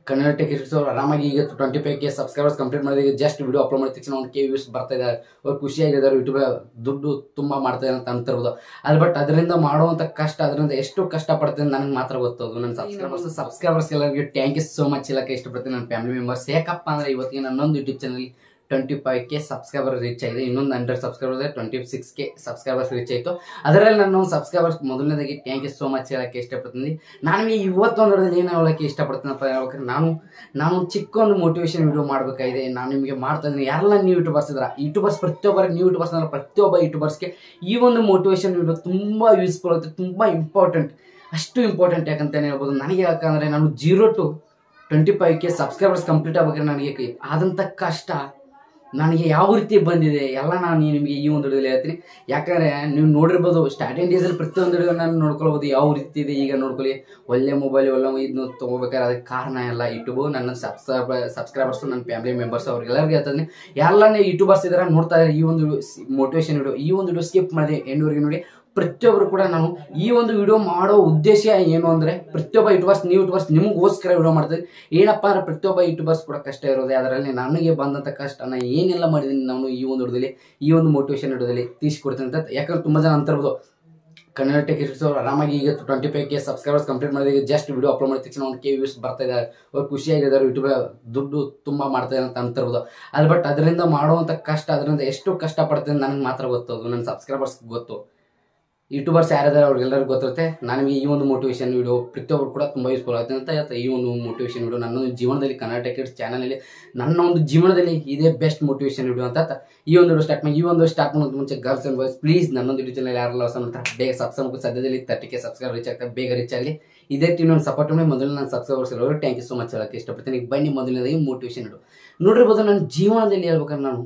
Kannada tech ಅವ್ರು ಆರಾಮಾಗಿ ಈಗ twenty five K subscribers complete ಮಾಡಿದಾಗ ಜಸ್ಟ್ ವಿಡಿಯೋ ಅಪ್ಲೋಡ್ ಮಾಡಿದ ತಕ್ಷಣ ಒಂದು ಕೆ ವ್ಯೂಸ್ ಬರ್ತಾ ಇದ್ದಾರೆ ಅವ್ರು ಖುಷಿಯಾಗಿದ್ದಾರೆ ಯೂಟ್ಯೂಬ್ ದುಡ್ಡು ತುಂಬ ಮಾಡ್ತಾ ಇದ್ದಾರೆ ಅಂತ ಅಂತಿರ್ಬೋದು ಅದು ಬಟ್ ಅದರಿಂದ ಮಾಡುವಂಥ ಕಷ್ಟ ಅದರಿಂದ ಎಷ್ಟು ಕಷ್ಟ ಪಡ್ತೀನಿ ನನಗೆ ಮಾತ್ರ ಗೊತ್ತದು ನನ್ನ ಸಬ್ಸ್ಕ್ರೈಬರ್ಸ್ ಸಬ್ಸ್ಕ್ರೈಬರ್ಸ್ ಎಲ್ಲರಿಗೆ ಥ್ಯಾಂಕ್ ಯು ಸೋ ಮಚ್ ಇಲ್ಲಕ್ಕೆ ಇಷ್ಟಪಡ್ತೀನಿ ನನ್ನ ಫ್ಯಾಮಿಲಿ ಮೆಂಬರ್ಸ್ ಯಾಕಪ್ಪ ಅಂದರೆ ಇವತ್ತಿಗೆ ನನ್ನೊಂದು YouTube channel twenty five K subscriber reach ಆಗಿದೆ ಇನ್ನೊಂದು ಹಂಡ್ರೆಡ್ ಸಬ್ಸ್ಕ್ರೈಬರ್ ಇದೆ twenty six K subscribers reach ಆಯಿತು ಅದರಲ್ಲಿ ನಾನು ಸಬ್ಸ್ಕ್ರೈಬರ್ಸ್ ಮೊದಲನೇದಾಗಿ ಥ್ಯಾಂಕ್ ಯು ಸೋ ಮಚ್ ಹೇಳಕ್ಕೆ ಇಷ್ಟಪಡ್ತೀನಿ ನಾನು ಇವತ್ತೊಂದರಲ್ಲಿ ಏನು ಹೇಳಕ್ಕೆ ಇಷ್ಟಪಡ್ತೀನಪ್ಪ ಹೇಳ್ಬೇಕಾದ್ರೆ ನಾನು ನಾನು ಚಿಕ್ಕ ಒಂದು ಮೋಟಿವೇಶನ್ ವಿಡಿಯೋ ಮಾಡಬೇಕಾಗಿದೆ ನಾನು ನಿಮಗೆ ಮಾಡ್ತಾ ಇದ್ದೀನಿ ಯಾರೆಲ್ಲ ನೀವು ಯೂಟ್ಯೂಬರ್ಸ್ ಇದ್ರ ಯೂಟ್ಯೂಬರ್ಸ್ ಪ್ರತಿಯೊಬ್ಬರಿಗೆ ನೀವು ಯೂಟ್ಯೂಬರ್ಸ್ ಅಂದ್ರೆ ಪ್ರತಿಯೊಬ್ಬ ಯೂಟ್ಯೂಬರ್ಸ್ಗೆ ಈ ಒಂದು ಮೋಟಿವೇಶನ್ ವಿಡಿಯೋ ತುಂಬ ಯೂಸ್ಫುಲ್ ಆಗುತ್ತೆ ತುಂಬ ಇಂಪಾರ್ಟೆಂಟ್ ಅಷ್ಟು ಇಂಪಾರ್ಟೆಂಟ್ ಯಾಕಂತಾನೆ ಹೇಳ್ಬೋದು ನನಗೆ ಯಾಕಂದರೆ ನಾನು zero to twenty five K subscribers complete ಆಗ್ಬೇಕಾದ್ರೆ ನನಗೆ ಆದಂಥ ಕಷ್ಟ ನನಗೆ ಯಾವ ರೀತಿ ಬಂದಿದೆ ಎಲ್ಲ ನಾನು ನಿಮಗೆ ಈ ಒಂದು ವಿಡಿಯೋದಲ್ಲಿ ಹೇಳ್ತೀನಿ ಯಾಕಂದರೆ ನೀವು ನೋಡಿರ್ಬೋದು ಸ್ಟಾರ್ಟಿಂಗ್ ಡೇಸಲ್ಲಿ ಪ್ರತಿಯೊಂದು ವಿಡಿಯೋ ನಾನು ನೋಡ್ಕೊಳ್ಬೋದು ಯಾವ ರೀತಿ ಇದೆ ಈಗ ನೋಡ್ಕೊಳ್ಳಿ ಒಳ್ಳೆ ಮೊಬೈಲ್ ಒಳ್ಳೆ ಇದನ್ನು ತೊಗೋಬೇಕಾದ್ರೆ ಅದಕ್ಕೆ ಕಾರಣ ಎಲ್ಲ ಯೂಟ್ಯೂಬು ನನ್ನ ಸಬ್ಸ್ಕ್ರೈಬರ್ ಸಬ್ಸ್ಕ್ರೈಬರ್ಸು ನನ್ನ ಫ್ಯಾಮಿಲಿ ಮೆಂಬರ್ಸ್ ಅವ್ರಿಗೆಲ್ಲರಿಗೂ ಹೇಳ್ತಾನೆ ಎಲ್ಲ ಯೂಟ್ಯೂಬರ್ಸ್ ಇದ್ದಾರೆ ನೋಡ್ತಾ ಇದ್ದಾರೆ ಈ ಒಂದು ಮೋಟಿವೇಶನ್ ವಿಡಿಯೋ ಈ ಒಂದು ವಿಡಿಯೋ ಸ್ಕಿಪ್ ಮಾಡಿದೆ ಎಂಡ್ವರೆಗೆ ನೋಡಿ ಪ್ರತಿಯೊಬ್ಬರು ಕೂಡ ನಾನು ಈ ಒಂದು ವಿಡಿಯೋ ಮಾಡೋ ಉದ್ದೇಶ ಏನು ಅಂದರೆ ಪ್ರತಿಯೊಬ್ಬ ಯೂಟ್ಯೂಬರ್ಸ್ ನೀವು ಯೂಟ್ಯೂಬರ್ಸ್ ನಿಮಗೋಸ್ಕರ ವಿಡಿಯೋ ಮಾಡ್ತೀನಿ ಏನಪ್ಪ ಅಂದರೆ ಪ್ರತಿಯೊಬ್ಬ ಯೂಟ್ಯೂಬರ್ಸ್ ಕೂಡ ಕಷ್ಟ ಇರೋದೆ ಅದರಲ್ಲಿ ನನಗೆ ಬಂದಂಥ ಕಷ್ಟ ನಾನು ಏನೆಲ್ಲ ಮಾಡಿದ್ದೀನಿ ನಾನು ಈ ಒಂದು ವಿಡಿಯೋದಲ್ಲಿ ಈ ಒಂದು ಮೋಟಿವೇಶನ್ ವಿಡಿಯೋದಲ್ಲಿ ತಿಳಿಸ್ಕೊಡ್ತೀನಿ ಅಂತ ಯಾಕಂದ್ರೆ ತುಂಬ ಜನ ಅಂತಿರ್ಬೋದು ಕನ್ನಡ ಟೆಕ್ ಅವ್ರು ಆರಾಮಾಗಿ ಈಗ twenty five K subscribers complete ಮಾಡಿದಾಗ ಜಸ್ಟ್ ವಿಡಿಯೋ ಅಪ್ಲೋಡ್ ಮಾಡಿದ ತಕ್ಷಣ ಒಂದು ಕೆ ವ್ಯೂಸ್ ಬರ್ತಾ ಇದ್ದಾರೆ ಅವ್ರು ಖುಷಿಯಾಗಿದ್ದಾರೆ ಯೂಟ್ಯೂಬ್ ದುಡ್ಡು ತುಂಬ ಮಾಡ್ತಾ ಇದ್ದಾರೆ ಅಂತ ಅಂತಿರ್ಬೋದು ಅದು ಬಟ್ ಅದರಿಂದ ಮಾಡುವಂಥ ಕಷ್ಟ ಅದರಿಂದ ಎಷ್ಟು ಕಷ್ಟ ಪಡ್ತೀನಿ ನನಗೆ ಮಾತ್ರ ಗೊತ್ತದು ನನ್ನ ಸಬ್ಸ್ಕ್ರೈಬರ್ಸ್ ಗೊತ್ತು ಯೂಟ್ಯೂಬರ್ಸ್ ಯಾರಿದ್ದಾರೆ ಅವ್ರಿಗೆಲ್ಲರಿಗೂ ಗೊತ್ತಿರುತ್ತೆ ನನಗೆ ಈ ಒಂದು ಮೋಟಿವೇಶನ್ ವಿಡಿಯೋ ಪ್ರತಿಯೊಬ್ಬರು ಕೂಡ ತುಂಬ ಯೂಸ್ಫುಲ್ ಆಗುತ್ತೆ ಅಂತ ಹೇಳ್ತಾ ಈ ಒಂದು ಮೋಟಿವೇಶನ್ ವಿಡಿಯೋ ನನ್ನ ಒಂದು ಜೀವನದಲ್ಲಿ ಕನ್ನಡ ಟೆಕೆಟ್ಸ್ ಚಾನಲಲ್ಲಿ ನನ್ನ ಒಂದು ಜೀವನದಲ್ಲಿ ಇದೇ ಬೆಸ್ಟ್ ಮೋಟಿವೇಶನ್ ವಿಡಿಯೋ ಅಂತ ಈ ಒಂದು ವಿಡಿಯೋ ಸ್ಟಾರ್ಟ್ ಮಾಡಿ ಈ ಒಂದು ಸ್ಟಾರ್ಟ್ ಮಾಡೋದು ಮುಂಚೆ ಗರ್ಲ್ಸ್ ಅಂಡ್ ಬಾಯ್ಸ್ ಪ್ಲೀಸ್ ನನ್ನೊಂದು ಯೂಟ್ಯೂಬ್ ಚಾನಲ್ ಯಾರೆಲ್ಲ ಹೊಸ ಅಂತ ಬೇಗ ಸಬ್ಸ್ಕ್ರೈಬ್ ಸದ್ಯದಲ್ಲಿ ತರ್ಟಿಗೆ ಸಬ್ಸ್ಕ್ರೈಬ್ ರೀಚ್ ಆಗ್ತದೆ ಬೇಗ ರೀಚ್ ಆಗಲಿ ಇದೇ ಟೀಮ್ ನಾನು ಸಪೋರ್ಟ್ ಮಾಡಿ ಮೊದಲು ನಾನು ಸಬ್ಸ್ಕ್ರೈಬರ್ಸ್ ಎಲ್ಲರೂ ಥ್ಯಾಂಕ್ ಯು ಸೊ ಮಚ್ ಹೇಳಕ್ಕೆ ಇಷ್ಟಪಡ್ತೀನಿ ಈಗ ಬನ್ನಿ ಮೊದಲನೇದಾಗಿ ಮೋಟಿವೇಶನ್ ವಿಡಿಯೋ ನೋಡಿರ್ಬೋದು ನನ್ನ ಜೀವನದಲ್ಲಿ ಹೇಳ್ಬೇಕಾದ್ರೆ ನಾನು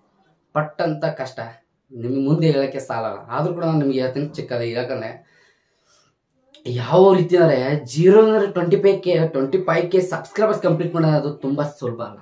ಪಟ್ಟಂತ ಕಷ್ಟ ನಿಮಗೆ ಮುಂದೆ ಹೇಳೋಕ್ಕೆ ಸಾಲಲ್ಲ ಆದರೂ ಕೂಡ ನಾನು ನಿಮಗೆ ಹೇಳ್ತೀನಿ ಚಿಕ್ಕದಾಗಿ ಯಾಕಂದರೆ ಯಾವ ರೀತಿ ಅಂದರೆ ಜೀರೋ ಅಂದರೆ twenty five K twenty five K subscribers complete ಮಾಡೋದು ಅದು ತುಂಬ ಸುಲಭ ಅಲ್ಲ